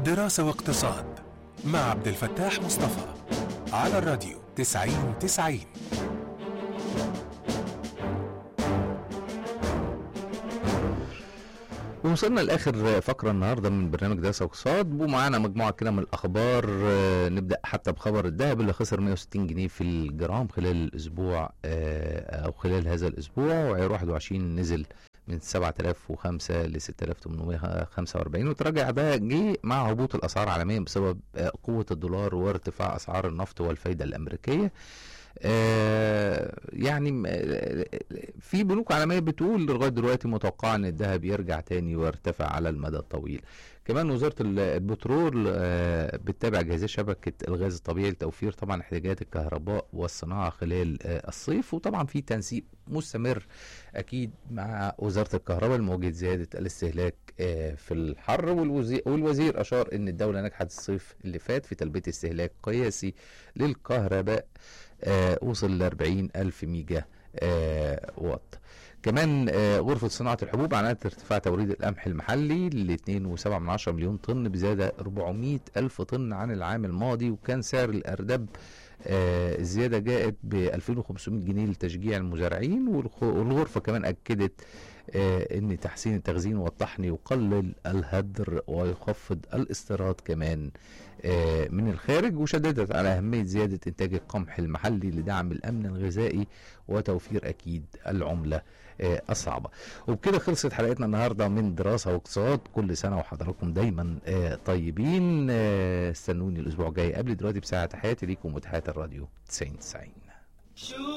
دراسة واقتصاد مع عبد الفتاح مصطفى على الراديو 90 90 وصلنا لاخر فقره النهارده من برنامج دراسه واقتصاد ومعانا مجموعه كده من الاخبار آه، نبدا حتى بخبر الذهب اللي خسر 160 جنيه في الجرام خلال الاسبوع آه، او خلال هذا الاسبوع وعيار 21 نزل من 7005 ل 6845 وتراجع ده جه مع هبوط الاسعار عالميا بسبب آه، قوه الدولار وارتفاع اسعار النفط والفايده الامريكيه آه، يعني م- آه، في بنوك عالميه بتقول لغايه دلوقتي متوقع ان الذهب يرجع تاني ويرتفع على المدى الطويل كمان وزاره ال- البترول آه، بتتابع جهازات شبكه الغاز الطبيعي لتوفير طبعا احتياجات الكهرباء والصناعه خلال آه، الصيف وطبعا في تنسيق مستمر اكيد مع وزاره الكهرباء لمواجهه زياده الاستهلاك آه، في الحر والوزير, والوزير اشار ان الدوله نجحت الصيف اللي فات في تلبيه استهلاك قياسي للكهرباء آه، وصل ل 40 ألف ميجا آه، واط كمان آه، غرفة صناعة الحبوب أعلنت ارتفاع توريد القمح المحلي ل 2.7 مليون طن بزيادة 400 ألف طن عن العام الماضي وكان سعر الأردب آه، الزيادة جاءت ب 2500 جنيه لتشجيع المزارعين والخ- والغرفة كمان أكدت آه، ان تحسين التخزين والطحن يقلل الهدر ويخفض الاستيراد كمان آه، من الخارج وشددت على اهميه زياده انتاج القمح المحلي لدعم الامن الغذائي وتوفير اكيد العمله آه، الصعبه وبكده خلصت حلقتنا النهارده من دراسه واقتصاد كل سنه وحضراتكم دايما آه، طيبين آه، استنوني الاسبوع الجاي قبل دلوقتي بساعه تحياتي ليكم وتحيات الراديو 90 90